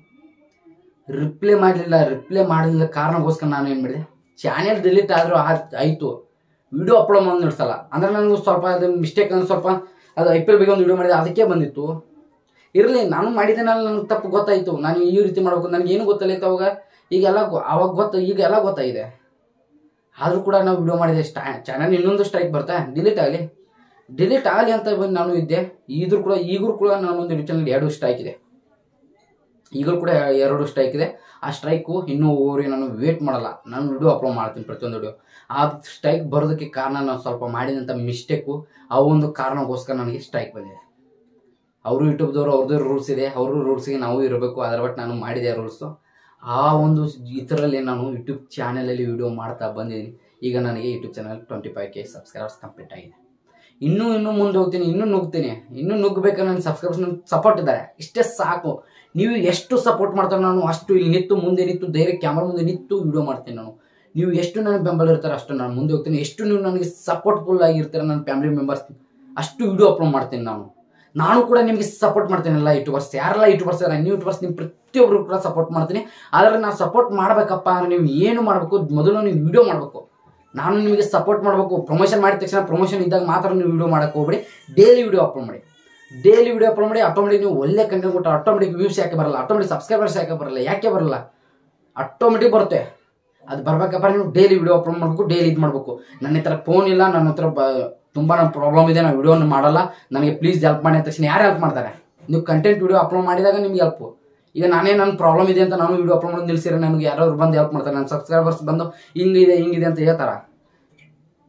ರಿಪ್ಲೈ ಮಾಡಲಿಲ್ಲ ರಿಪ್ಲೈ ಮಾಡಲಿಲ್ಲ ಕಾರಣಕ್ಕೋಸ್ಕರ ನಾನು ಏನು ಮಾಡಿದೆ ಚಾನೆಲ್ ಡಿಲೀಟ್ ಆದರೂ ಆಯಿತು ವಿಡಿಯೋ ಅಪ್ಲೋಡ್ ಮಾಡಿ ನಡೆಸಲ್ಲ ಅಂದ್ರೆ ನನಗೆ ಸ್ವಲ್ಪ ಅದು ಮಿಸ್ಟೇಕ್ ಅಂದ್ರೆ ಸ್ವಲ್ಪ ಅದು ಐ ಪಿ ಎಲ್ ಬಗ್ಗೆ ಒಂದು ವಿಡಿಯೋ ಮಾಡಿದೆ ಅದಕ್ಕೆ ಬಂದಿತ್ತು ಇರಲಿ ನಾನು ಮಾಡಿದ್ದೇನಲ್ಲ ನನಗೆ ತಪ್ಪು ಗೊತ್ತಾಯಿತು ನಾನು ಈ ರೀತಿ ಮಾಡಬೇಕು ನನಗೆ ಏನು ಗೊತ್ತಿಲ್ಲ ಅವಾಗ ಈಗೆಲ್ಲ ಗೊ- ಅವಾಗ ಗೊತ್ತ ಈಗ ಎಲ್ಲ ಗೊತ್ತಾಗಿದೆ ಆದರೂ ಕೂಡ ನಾವು ವಿಡಿಯೋ ಮಾಡಿದೆ ಸ್ಟಾ ಚಾನಲ್ ಇನ್ನೊಂದು ಸ್ಟ್ರೈಕ್ ಬರ್ತಾ ಡಿಲೀಟ್ ಆಗಲಿ ಡಿಲೀಟ್ ಆಗಲಿ ಅಂತ ಬಂದು ನಾನು ಇದ್ದೆ ಈದ್ರೂ ಕೂಡ ಈಗಲೂ ಕೂಡ ನಾನೊಂದು ಯೂಟ್ಯೂಬ್ ಚಾನಲ್ ಎರಡು ಸ್ಟ್ರೈಕ್ ಇದೆ ಈಗಲೂ ಕೂಡ ಎರಡು ಸ್ಟ್ರೈಕ್ ಇದೆ ಆ ಸ್ಟ್ರೈಕು ಇನ್ನೂ ಓವರಿಗೆ ನಾನು ವೇಟ್ ಮಾಡಲ್ಲ ನಾನು ವಿಡಿಯೋ ಅಪ್ಲೋಡ್ ಮಾಡ್ತೀನಿ ಪ್ರತಿಯೊಂದು ವಿಡಿಯೋ ಆ ಸ್ಟ್ರೈಕ್ ಬರೋದಕ್ಕೆ ಕಾರಣ ನಾನು ಸ್ವಲ್ಪ ಮಾಡಿದಂಥ ಮಿಸ್ಟೇಕು ಆ ಒಂದು ಕಾರಣಕ್ಕೋಸ್ಕರ ನನಗೆ ಸ್ಟ್ರೈಕ್ ಬಂದಿದೆ ಅವರು ಯೂಟ್ಯೂಬ್ದವರು ಅವ್ರದ್ದು ರೂಲ್ಸ್ ಇದೆ ಅವರು ರೂಲ್ಸ್ಗೆ ನಾವು ಇರಬೇಕು ಅದರ ಬಟ್ ನಾನು ಮಾಡಿದೆ ರೂಲ್ಸು ಆ ಒಂದು ಇದರಲ್ಲಿ ನಾನು ಯೂಟ್ಯೂಬ್ ಚಾನಲಲ್ಲಿ ವಿಡಿಯೋ ಮಾಡ್ತಾ ಬಂದಿದ್ದೀನಿ ಈಗ ನನಗೆ YouTube channel twenty five K subscribers complete ಆಗಿದೆ ಇನ್ನೂ ಇನ್ನೂ ಮುಂದೆ ಹೋಗ್ತೀನಿ ಇನ್ನೂ ನುಗ್ತೀನಿ ಇನ್ನೂ ನುಗ್ಗಬೇಕಾದ್ರೆ ನನ್ನ ಸಬ್ಸ್ಕ್ರೈಬರ್ಸ್ ನನ್ನ ಸಪೋರ್ಟ್ ಇದ್ದಾರೆ ಇಷ್ಟೇ ಸಾಕು ನೀವು ಎಷ್ಟು ಸಪೋರ್ಟ್ ಮಾಡ್ತಾರೆ ನಾನು ಅಷ್ಟು ಇಲ್ಲಿ ನಿಂತು ಮುಂದೆ ನಿಂತು ಧೈರ್ಯ ಕ್ಯಾಮ್ರಾ ಮುಂದೆ ನಿಂತು ವಿಡಿಯೋ ಮಾಡ್ತೀನಿ ನಾನು ನೀವು ಎಷ್ಟು ನನಗೆ ಬೆಂಬಲ ಇರ್ತಾರೆ ಅಷ್ಟು ನಾನು ಮುಂದೆ ಹೋಗ್ತೀನಿ ಎಷ್ಟು ನೀವು ನನಗೆ ಸಪೋರ್ಟ್ಫುಲ್ ಆಗಿರ್ತಾರೆ ನನ್ನ ಫ್ಯಾಮಿಲಿ ಮೆಂಬರ್ಸ್ ಅಷ್ಟು ವಿಡಿಯೋ ಅಪ್ಲೋಡ್ ಮಾಡ್ತೀನಿ ನಾನು ನಾನು ಕೂಡ ನಿಮಗೆ ಸಪೋರ್ಟ್ ಮಾಡ್ತೀನಿ ಎಲ್ಲ ಯೂಟ್ಯೂಬರ್ಸ್ ಯಾರೆಲ್ಲ ಯೂಟ್ಯೂಬರ್ಸ್ ಇದ್ದಾರೆ ನೀವು ಯೂಟ್ಯೂಬರ್ಸ್ ನಿಮ್ಮ ಪ್ರತಿಯೊಬ್ಬರು ಕೂಡ ಸಪೋರ್ಟ್ ಮಾಡ್ತೀನಿ ಆದರೆ ನಾವು ಸಪೋರ್ಟ್ ಮಾಡಬೇಕಪ್ಪ ಅಂದ್ರೆ ನೀವು ಏನು ಮಾಡಬೇಕು ಮೊದಲು ನೀವು ವಿಡಿಯೋ ಮಾಡಬೇಕು ನಾನು ನಿಮಗೆ ಸಪೋರ್ಟ್ ಮಾಡಬೇಕು ಪ್ರಮೋಷನ್ ಮಾಡಿದ ತಕ್ಷಣ ಪ್ರಮೋಷನ್ ಇದ್ದಾಗ ಮಾತ್ರ ನೀವು ವಿಡಿಯೋ ಮಾಡಕ್ಕೆ ಹೋಗ್ಬೇಡಿ ಡೈಲಿ ವಿಡಿಯೋ ಅಪ್ಲೋಡ್ ಮಾಡಿ ಡೈಲಿ ವಿಡಿಯೋ ಅಪ್ಲೋಡ್ ಮಾಡಿ ಆಟೋಮೆಟಿಕ್ ನೀವು ಒಳ್ಳೆ ಕಂಟೆಂಟ್ ಕೊಟ್ಟು ಆಟೋಮೆಟಿಕ್ ವ್ಯೂಸ್ ಯಾಕೆ ಬರಲ್ಲ ಆಟೋಮೆಟಿಕ್ ಸಬ್ಸ್ಕ್ರೈಬರ್ಸ್ ಯಾಕೆ ಬರಲ್ಲ ಯಾಕೆ ಬರಲ್ಲ ಆಟೋಮೆಟಿಕ್ ಬರುತ್ತೆ ಅದು ಬರ್ಬೇಕಪ್ಪ ನೀವು ಡೈಲಿ ವಿಡಿಯೋ ಅಪ್ಲೋಡ್ ಮಾಡಬೇಕು ಡೈಲಿ ಇದು ಮಾಡಬೇಕು ನನ್ನ ಹತ್ರ ಫೋನ್ ಇಲ್ಲ ನನ್ನ ಹತ್ರ ಬ ತುಂಬ ನನ್ನ ಪ್ರಾಬ್ಲಮ್ ಇದೆ ನಾನು ವಿಡಿಯೋನ ಮಾಡಲ್ಲ ನನಗೆ ಪ್ಲೀಸ್ ಹೆಲ್ಪ್ ಮಾಡಿ ಅಂದ ತಕ್ಷಣ ಯಾರು ಹೆಲ್ಪ್ ಮಾಡ್ತಾರೆ ನೀವು ಕಂಟೆಂಟ್ ವಿಡಿಯೋ ಅಪ್ಲೋಡ್ ಮಾಡಿದಾಗ ನಿಮ್ಗೆ ಹೆಲ್ಪ್ ಈಗ ನಾನೇ ನನ್ನ ಪ್ರಾಬ್ಲಮ್ ಇದೆ ಅಂತ ನಾನು ವಿಡಿಯೋ ಅಪ್ಲೋಡ್ ಮಾಡಿ ನಿಲ್ಸಿದ್ರೆ ನನಗೆ ಯಾರಾದ್ರು ಬಂದು ಹೆಲ್ಪ್ ಮಾಡ್ತಾರೆ ನನ್ನ ಸಬ್ಸ್ಕ್ರೈಬರ್ಸ್ ಬಂದು ಹಿಂಗಿದೆ ಹಿಂಗಿದೆ ಅಂತ ಹೇಳ್ತಾರ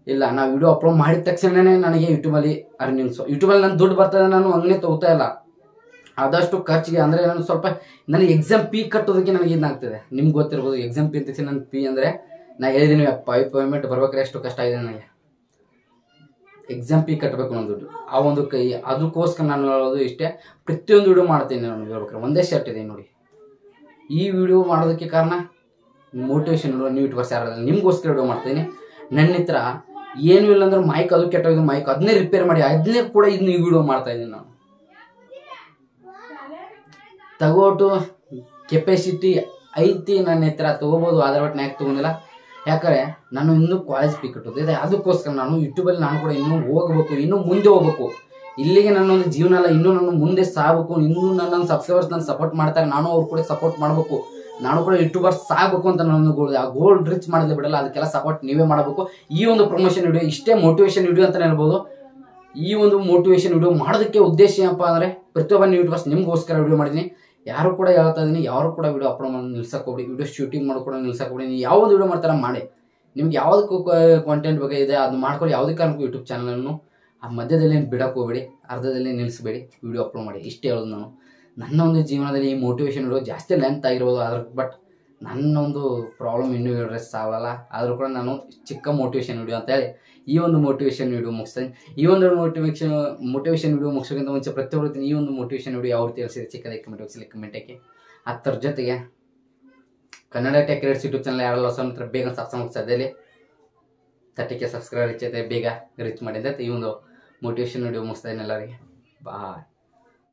ಇಲ್ಲ ನಾ ವಿಡಿಯೋ ಅಪ್ಲೋಡ್ ಮಾಡಿದ ತಕ್ಷಣನೇ ನನಗೆ ಯೂಟ್ಯೂಬಲ್ಲಿ ಅರ್ನಿಂಗ್ಸು ಯೂಟ್ಯೂಬಲ್ಲಿ ನನ್ನ ದುಡ್ಡು ಬರ್ತದೆ ನಾನು ಹಂಗೆ ತಗೋತಾ ಇಲ್ಲ ಆದಷ್ಟು ಖರ್ಚಿಗೆ ಅಂದರೆ ನಾನು ಸ್ವಲ್ಪ ನನಗೆ ಎಕ್ಸಾಮ್ ಫೀ ಕಟ್ಟೋದಕ್ಕೆ ನನಗೆ ಇದಾಗ್ತದೆ ನಿಮ್ಗೆ ಗೊತ್ತಿರ್ಬೋದು ಎಕ್ಸಾಮ್ ಫೀ ಅಂತ ನನ್ನ ಫೀ ಅಂದರೆ ನಾ ಹೇಳಿದ್ದೀನಿ ಪೈ ಪೇಮೆಂಟ್ ಬರ್ಬೇಕಾದ್ರೆ ಎಷ್ಟು ಕಷ್ಟ ಇದೆ ನನಗೆ ಎಕ್ಸಾಮ್ ಫೀ ಕಟ್ಟಬೇಕು ನನ್ನ ದುಡ್ಡು ಆ ಒಂದು ಕೈ ಅದಕ್ಕೋಸ್ಕರ ನಾನು ಹೇಳೋದು ಇಷ್ಟೇ ಪ್ರತಿಯೊಂದು ವಿಡಿಯೋ ಮಾಡ್ತೀನಿ ನಾನು ಹೇಳ್ಬೇಕಾದ್ರೆ ಒಂದೇ ಶರ್ಟ್ ಇದೆ ನೋಡಿ ಈ ವಿಡಿಯೋ ಮಾಡೋದಕ್ಕೆ ಕಾರಣ ಮೋಟಿವೇಶನ್ ಇರೋ ನೀವು ಯೂಟ್ಯೂಬರ್ಸ್ ಯಾರು ನಿಮ್ಗೋಸ್ಕರ ವಿಡಿಯೋ ಮಾಡ್ತೀನಿ ನನ್ನ ಹತ್ರ ಏನೂ ಇಲ್ಲ ಅಂದ್ರೆ ಮೈಕ್ ಅದು ಕೆಟ್ಟೋಗಿದೆ ಮೈಕ್ ಅದನ್ನೇ ರಿಪೇರ್ ಮಾಡಿ ಅದನ್ನೇ ಕೂಡ ಇದನ್ನ ಈ ವಿಡಿಯೋ ಮಾಡ್ತಾ ಇದ್ದೀನಿ ನಾನು ತಗೋಟು ಕೆಪಾಸಿಟಿ ಐತಿ ನನ್ನ ಹತ್ರ ತಗೋಬೋದು ಆದ್ರೆ ಬಟ್ ಯಾಕೆ ತಗೊಂಡಿಲ್ಲ ಯಾಕಂದ್ರೆ ನಾನು ಇನ್ನೂ ಕಾಲೇಜ್ ಪೀಕ್ ಇದೆ ಅದಕ್ಕೋಸ್ಕರ ನಾನು ಯೂಟ್ಯೂಬಲ್ಲಿ ನಾನು ಕೂಡ ಇನ್ನೂ ಹೋಗ್ಬೇಕು ಇನ್ನೂ ಮುಂದೆ ಹೋಗ್ಬೇಕು ಇಲ್ಲಿಗೆ ನನ್ನ ಒಂದು ಜೀವನ ಅಲ್ಲ ಇನ್ನೂ ನಾನು ಮುಂದೆ ಸಾಗಬೇಕು ಇನ್ನೂ ನನ್ನ ಸಬ್ಸ್ಕ್ರೈಬರ್ಸ್ ನನ್ನ ಸಪೋರ್ಟ್ ಮಾಡ್ತಾರೆ ನಾನು ಅವ್ರ ಕೂಡ ಸಪೋರ್ಟ್ ಮಾಡಬೇಕು ನಾನು ಕೂಡ ಯೂಟ್ಯೂಬರ್ಸ್ ಸಾಗಬೇಕು ಅಂತ ನನ್ನ ಗೋಲ್ ಆ ಗೋಲ್ ರೀಚ್ ಮಾಡದೆ ಬಿಡಲ್ಲ ಅದಕ್ಕೆಲ್ಲ ಸಪೋರ್ಟ್ ನೀವೇ ಮಾಡಬೇಕು ಈ ಒಂದು ಪ್ರಮೋಷನ್ ವಿಡಿಯೋ ಇಷ್ಟೇ ಮೋಟಿವೇಶನ್ ವಿಡಿಯೋ ಅಂತ ಹೇಳ್ಬೋದು ಈ ಒಂದು ಮೋಟಿವೇಶನ್ ವಿಡಿಯೋ ಮಾಡೋದಕ್ಕೆ ಉದ್ದೇಶ ಏನಪ್ಪ ಅಂದರೆ ಪ್ರತಿಯೊಬ್ಬ ಯೂಟ್ಯೂಬರ್ಸ್ ನಿಮ್ಗೋಸ್ಕರ ವಿಡಿಯೋ ಮಾಡಿದ್ದೀನಿ ಯಾರು ಕೂಡ ಹೇಳ್ತಾ ಇದೀನಿ ಯಾರು ಕೂಡ ವಿಡಿಯೋ ಅಪ್ಲೋಡ್ ಮಾಡಿ ನಿಲ್ಸಕ್ಕೆ ಹೋಗ್ಬಿಡಿ ವಿಡಿಯೋ ಶೂಟಿಂಗ್ ಮಾಡಿ ಕೂಡ ನಿಲ್ಸಕ್ಕೆ ಹೋಗ್ಬಿಡಿ ನೀವು ಯಾವ್ದು ವಿಡಿಯೋ ಮಾಡ್ತಾರ ಮಾಡಿ ನಿಮ್ಗೆ ಯಾವ್ದಕ್ಕೂ ಕಾಂಟೆಂಟ್ ಬಗ್ಗೆ ಇದೆ ಅದು ಮಾಡ್ಕೊಳ್ಳಿ ಯಾವುದೇ ಕಾರಣಕ್ಕೂ ಯೂಟ್ಯೂಬ್ ಚಾನಲನ್ನು ಆ ಮಧ್ಯದಲ್ಲಿ ಬಿಡಕ್ಕೆ ಹೋಗ್ಬೇಡಿ ಅರ್ಧದಲ್ಲಿ ನಿಲ್ಲಿಸಬೇಡಿ ವಿಡಿಯೋ ಅಪ್ಲೋಡ್ ಮಾಡಿ ಇಷ್ಟೇ ಹೇಳೋದು ನಾನು ನನ್ನ ಒಂದು ಜೀವನದಲ್ಲಿ ಈ ಮೋಟಿವೇಶನ್ ವಿಡಿಯೋ ಜಾಸ್ತಿ ಲೆಂತ್ ಆಗಿರ್ಬೋದು ಅದ್ರ ಬಟ್ ನನ್ನ ಒಂದು ಪ್ರಾಬ್ಲಮ್ ಇನ್ನೂ ಹೇಳಿದ್ರೆ ಸಾವಲ್ಲ ಆದರೂ ಕೂಡ ನಾನು ಚಿಕ್ಕ ಮೋಟಿವೇಶನ್ ವಿಡಿಯೋ ಅಂತ ಹೇಳಿ ಈ ಒಂದು ಮೋಟಿವೇಶನ್ ವಿಡಿಯೋ ಮುಗಿಸ್ತೇನೆ ಈ ಒಂದು ಮೋಟಿವೇಶನ್ ಮೋಟಿವೇಶನ್ ವಿಡಿಯೋ ಮುಗಿಸೋಕ್ಕಿಂತ ಮುಂಚೆ ಪ್ರತಿಯೊಬ್ಬರು ಈ ಒಂದು ಮೋಟಿವೇಶನ್ ವಿಡಿಯೋ ಯಾವ ರೀತಿ ತಿಳಿಸಿದೆ ಚಿಕ್ಕದಾಗಿ ಕಮೆಂಟ್ ಬಾಕ್ಸಲ್ಲಿ ಕಮೆಂಟ್ ಹಾಕಿ ಅದರ ಜೊತೆಗೆ Kannada tech rates YouTube channel ಯಾರೆಲ್ಲ ಹೊಸ ಹತ್ರ ಬೇಗ ಸಬ್ಸ್ಕ್ರೈಬ್ ಸದ್ಯದಲ್ಲಿ ತರ್ಟಿಗೆ ಸಬ್ಸ್ಕ್ರೈಬ್ ರೀಚ್ ಐತೆ ಬೇಗ ರೀಚ್ ಮಾಡಿದ್ದೆ ಈ ಒಂದು ಮೋಟಿವೇಶನ್ ವಿಡಿಯೋ ಮುಗಿಸ್ತಾ ಇದ್ದೀನಿ ಎಲ್ಲರಿಗೆ ಬಾಯ್